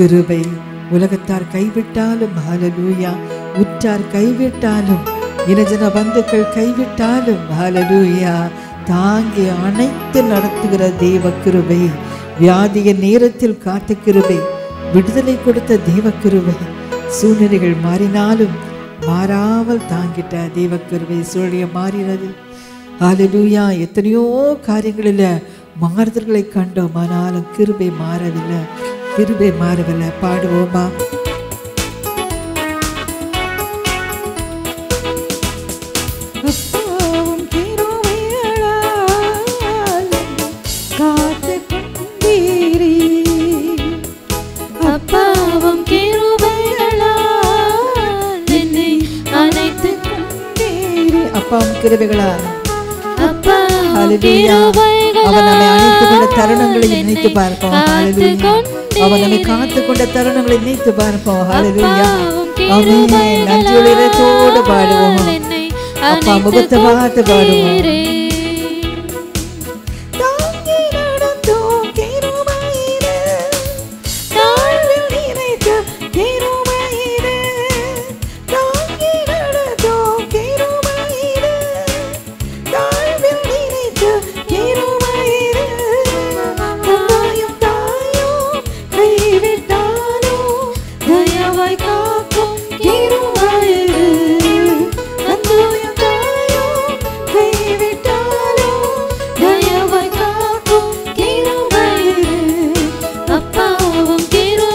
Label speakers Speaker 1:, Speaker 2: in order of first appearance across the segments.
Speaker 1: கிருபை உலகத்தார் கைவிட்டாலும் ஹalleluya உற்றார் கைவிட்டாலும் இனஜன பந்துக்கள் கைவிட்டாலும் ஹalleluya தாங்கி அணைத்து நடத்துகிற தேவ கிருபை வியாதிய நேரத்தில் காத்த கிருபை விடுதலை கொடுத்த தேவ கிருபை சூழ்நிலைகள் மாறினாலும் மாறாமல் தாங்கிட்ட தேவ கிருபை சூழ்நிலை மாறினது ஹalleluya எத்தனையோ காரியங்களில் மாறுதல்களை கண்டோம் ஆனாலும் கிருபை மாறவில்லை கிருபை மாறவில்லை பாடுவோமா
Speaker 2: அப்பாவும் கிருபைகளால் காத்துக் கொண்டீரே. அப்பாவும் கிருபைகளால் என்னை அணைத்துக் கொண்டீரே.
Speaker 1: அப்பாவும் கிருபைகளா
Speaker 2: அப்பாவும்
Speaker 1: ஹalleluya அவன் நம்மை அணைத்து கொண்ட தருணங்களை
Speaker 2: கிருபைகளால்
Speaker 1: நினைத்து பார்ப்போம்
Speaker 2: என்னை
Speaker 1: ஹalleluya
Speaker 2: காத்துக்
Speaker 1: அவன் நம்மை
Speaker 2: கொண்டீரே.
Speaker 1: காத்து கொண்ட தருணங்களை நினைத்து பார்ப்போம் ஹalleluya
Speaker 2: அப்பாவும்
Speaker 1: ஆமென் நன்றியோடு இதயத்தோடு பாடுவோம்
Speaker 2: கிருபைகளால் என்னை
Speaker 1: அப்பா முகத்தை பார்த்து பாடுவோம்
Speaker 2: கொண்டீரே.
Speaker 1: தாங்கி நடந்தோம் கிருபையிலே.
Speaker 2: தாழ்வில்
Speaker 1: நினைத்த கிருபையிலே. தாங்கி நடந்தோம் கிருபையிலே. தாழ்வில் நினைத்த கிருபையிலே. தாயும் தாயும் கைவிட்டாலோ
Speaker 2: தயவாய் காக்கும் கிருபையிலே.
Speaker 1: தாயும் தாயும் கைவிட்டாலோ
Speaker 2: தயவாய் காக்கும் கிருபையிலே. அப்பாவும்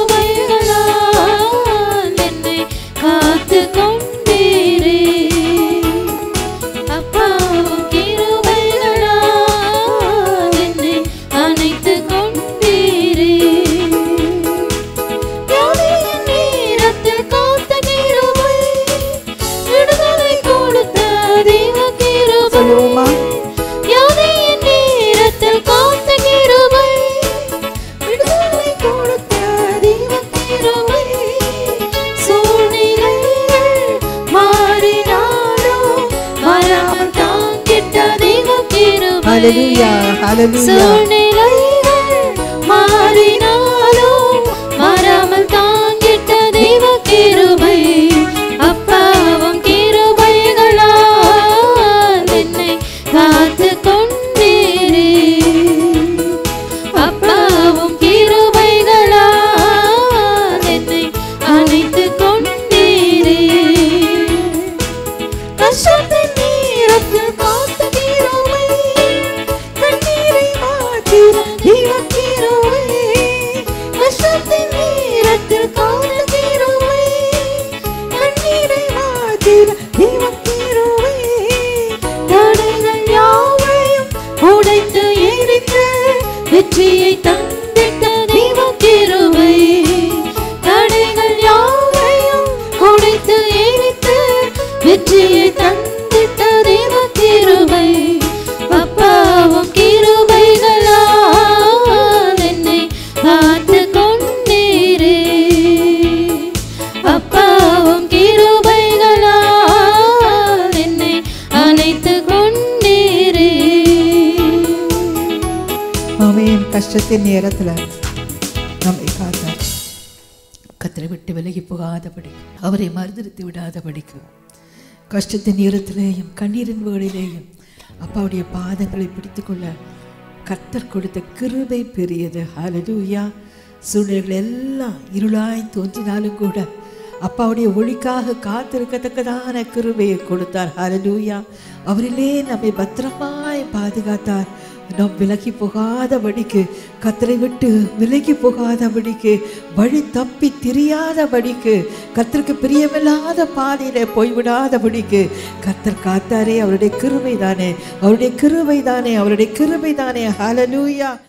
Speaker 2: கிருபைகளால் என்னை காத்துக் கொண்டீரே. அப்பாவும் கிருபைகளால் என்னை அணைத்துக் கொண்டீரே. வியாதியின் நேரத்தில் காத்த கிருபை, விடுதலை கொடுத்த தெய்வ கிருபை.
Speaker 1: சொல்லுவோமா?
Speaker 2: வியாதியின் நேரத்தில் காத்த கிருபை, விடுதலை கொடுத்த தெய்வ கிருபை. சூழ்நிலைகள் மாறினாலும் மாறாமல் தாங்கிட்ட தெய்வ கிருபை.
Speaker 1: ஹalleluya ஹalleluya
Speaker 2: சூழ்நிலைகள் மாறினாலும் மாறாமல் தாங்கிட்ட தெய்வ கிருபை அப்பாவும் கிருபைகளால் என்னை காத்துக் கொண்டீரே அப்பாவும் கிருபைகளால் என்னை அணைத்துக் கொண்டீரே கஷ்டத்தின் நேரத்தில் காத்த கிருபை கண்ணீரை மாற்றிட தெய்வ கிருபை கஷ்டத்தின் நேரத்தில் காத்த கிருபை கண்ணீரை மாற்றிட தெய்வ கிருபை தடைகள் யாவையும் உடைத்து எரித்து வெற்றியை தந்திட்ட தெய்வ கிருபை தடைகள் யாவையும் உடைத்து எரித்து வெற்றியை தந்திட்ட தெய்வ கிருபை அப்பாவும் கிருபைகளால் என்னை காத்துக் கொண்டீரே அப்பாவும் கிருபைகளால் என்னை அணைத்துக் கொண்டீரே
Speaker 1: ஆமென் கஷ்டத்தின் நேரத்துல நம்மை காத்தார் கத்தரை விட்டு விலகி போகாதபடி அவரை மறுதளித்து விடாதபடிக்கு கஷ்டத்தின் நேரத்திலேயும் கண்ணீரின் வேளையிலேயும் அப்பாவுடைய பாதங்களை பிடித்துக்கொள்ள கத்தர் கொடுத்த கிருபை பெரியது ஹalleluya சூழ்நிலைகள் எல்லாம் இருளாய் தோன்றினாலும் கூட அப்பாவுடைய ஒளிக்காக காத்திருக்கத்தக்கதான கிருபையை கொடுத்தார் ஹalleluya அவரிலே நம்மை பத்திரமாய் பாதுகாத்தார் நாம் விலகி போகாதபடிக்கு கத்தரை விட்டு விலகி போகாதபடிக்கு வழி தப்பி திரியாதபடிக்கு கத்தருக்கு பிரியமில்லாத பாதையில போய்விடாதபடிக்கு கத்தர் காத்தாரே அவருடைய கிருபை தானே அவருடைய கிருபை தானே அவருடைய கிருபை தானே ஹalleluya